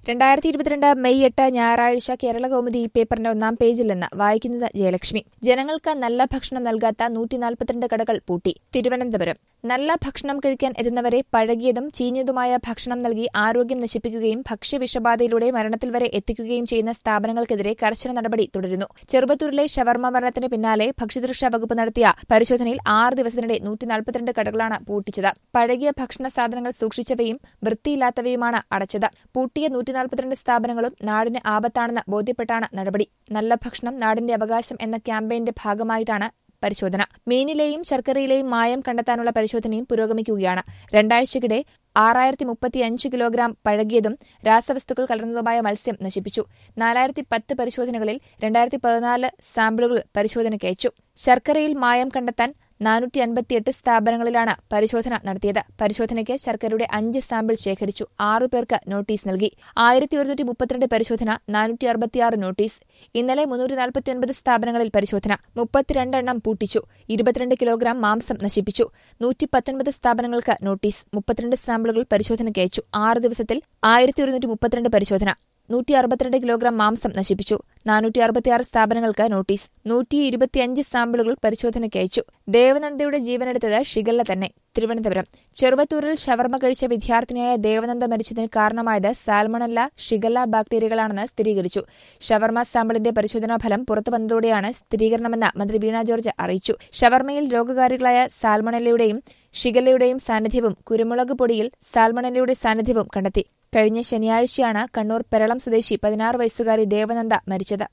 രണ്ടായിരത്തി ഇരുപത്തിരണ്ട് മെയ് എട്ട് ഞായറാഴ്ച കേരള കൗമുദി ഈ പേപ്പറിന്റെ ഒന്നാം പേജിൽ നിന്ന് വായിക്കുന്നത് ജയലക്ഷ്മി ജനങ്ങൾക്ക് നല്ല ഭക്ഷണം നൽകാത്ത നൂറ്റി നാൽപ്പത്തിരണ്ട് കടകൾ പൂട്ടി തിരുവനന്തപുരം നല്ല ഭക്ഷണം കഴിക്കാൻ എത്തുന്നവരെ പഴകിയതും ചീഞ്ഞതുമായ ഭക്ഷണം നൽകി ആരോഗ്യം നശിപ്പിക്കുകയും ഭക്ഷ്യവിഷബാധയിലൂടെ മരണത്തിൽ വരെ എത്തിക്കുകയും ചെയ്യുന്ന സ്ഥാപനങ്ങൾക്കെതിരെ കർശന നടപടി തുടരുന്നു ചെറുപ്പത്തൂരിലെ ഷവർമ മരണത്തിന് പിന്നാലെ ഭക്ഷ്യസുരക്ഷാ വകുപ്പ് നടത്തിയ പരിശോധനയിൽ ആറ് ദിവസത്തിനിടെ നൂറ്റി നാൽപ്പത്തിരണ്ട് കടകളാണ് പൂട്ടിച്ചത് പഴകിയ ഭക്ഷണ സാധനങ്ങൾ സൂക്ഷിച്ചവയും വൃത്തിയില്ലാത്തവയുമാണ് അടച്ചത് പൂട്ടിയ നൂറ്റി നാൽപ്പത്തിരണ്ട് സ്ഥാപനങ്ങളും നാടിന് ആപത്താണെന്ന് ബോധ്യപ്പെട്ടാണ് നടപടി നല്ല ഭക്ഷണം നാടിന്റെ അവകാശം എന്ന ക്യാമ്പയിന്റെ ഭാഗമായിട്ടാണ് പരിശോധന മീനിലെയും ശർക്കരയിലെയും മായം കണ്ടെത്താനുള്ള പരിശോധനയും പുരോഗമിക്കുകയാണ് രണ്ടാഴ്ചക്കിടെ ആറായിരത്തി മുപ്പത്തിയഞ്ച് കിലോഗ്രാം പഴകിയതും രാസവസ്തുക്കൾ കലർന്നതുമായ മത്സ്യം നശിപ്പിച്ചു നാലായിരത്തി പത്ത് പരിശോധനകളിൽ രണ്ടായിരത്തി പതിനാല് സാമ്പിളുകൾ പരിശോധനയ്ക്ക് അയച്ചു ശർക്കരയിൽ മായം കണ്ടെത്താൻ നാനൂറ്റി അൻപത്തിയെട്ട് സ്ഥാപനങ്ങളിലാണ് പരിശോധന നടത്തിയത് പരിശോധനയ്ക്ക് ശർക്കരയുടെ അഞ്ച് സാമ്പിൾ ശേഖരിച്ചു ആറു പേർക്ക് നോട്ടീസ് നൽകി ആയിരത്തി ഒരുന്നൂറ്റി മുപ്പത്തിരണ്ട് പരിശോധന നാനൂറ്റി അറുപത്തിയാറ് നോട്ടീസ് ഇന്നലെ മുന്നൂറ്റി നാൽപ്പത്തിയൊൻപത് സ്ഥാപനങ്ങളിൽ പരിശോധന മുപ്പത്തിരണ്ടെണ്ണം പൂട്ടിച്ചു ഇരുപത്തിരണ്ട് കിലോഗ്രാം മാംസം നശിപ്പിച്ചു നൂറ്റി പത്തൊൻപത് സ്ഥാപനങ്ങൾക്ക് നോട്ടീസ് മുപ്പത്തിരണ്ട് സാമ്പിളുകൾ പരിശോധനയ്ക്ക് അയച്ചു ആറ് ദിവസത്തിൽ ആയിരത്തി ഒരുന്നൂറ്റി മുപ്പത്തിരണ്ട് പരിശോധന നൂറ്റി അറുപത്തിരണ്ട് കിലോഗ്രാം മാംസം നശിപ്പിച്ചു നാനൂറ്റി അറുപത്തിയാറ് സ്ഥാപനങ്ങൾക്ക് നോട്ടീസ് നൂറ്റി ഇരുപത്തിയഞ്ച് സാമ്പിളുകൾ പരിശോധനയ്ക്ക് അയച്ചു ദേവനന്ദയുടെ ജീവനെടുത്തത് ഷിഗല്ല തന്നെ തിരുവനന്തപുരം ചെറുവത്തൂരിൽ ഷവർമ കഴിച്ച വിദ്യാർത്ഥിനിയായ ദേവനന്ദ മരിച്ചതിന് കാരണമായത് സാൽമണല്ല ഷിഗല്ല ബാക്ടീരിയകളാണെന്ന് സ്ഥിരീകരിച്ചു ഷവർമ സാമ്പിളിന്റെ പരിശോധനാ ഫലം പുറത്തുവന്നതോടെയാണ് സ്ഥിരീകരണമെന്ന് മന്ത്രി വീണ ജോർജ് അറിയിച്ചു ഷവർമയിൽ രോഗകാരികളായ സാൽമണലയുടെയും ഷിഗല്ലയുടെയും സാന്നിധ്യവും കുരുമുളക് പൊടിയിൽ സാൽമണലയുടെ സാന്നിധ്യവും കണ്ടെത്തി കഴിഞ്ഞ ശനിയാഴ്ചയാണ് കണ്ണൂർ പെരളം സ്വദേശി പതിനാറ് വയസ്സുകാരി ദേവനന്ദ മരിച്ചത്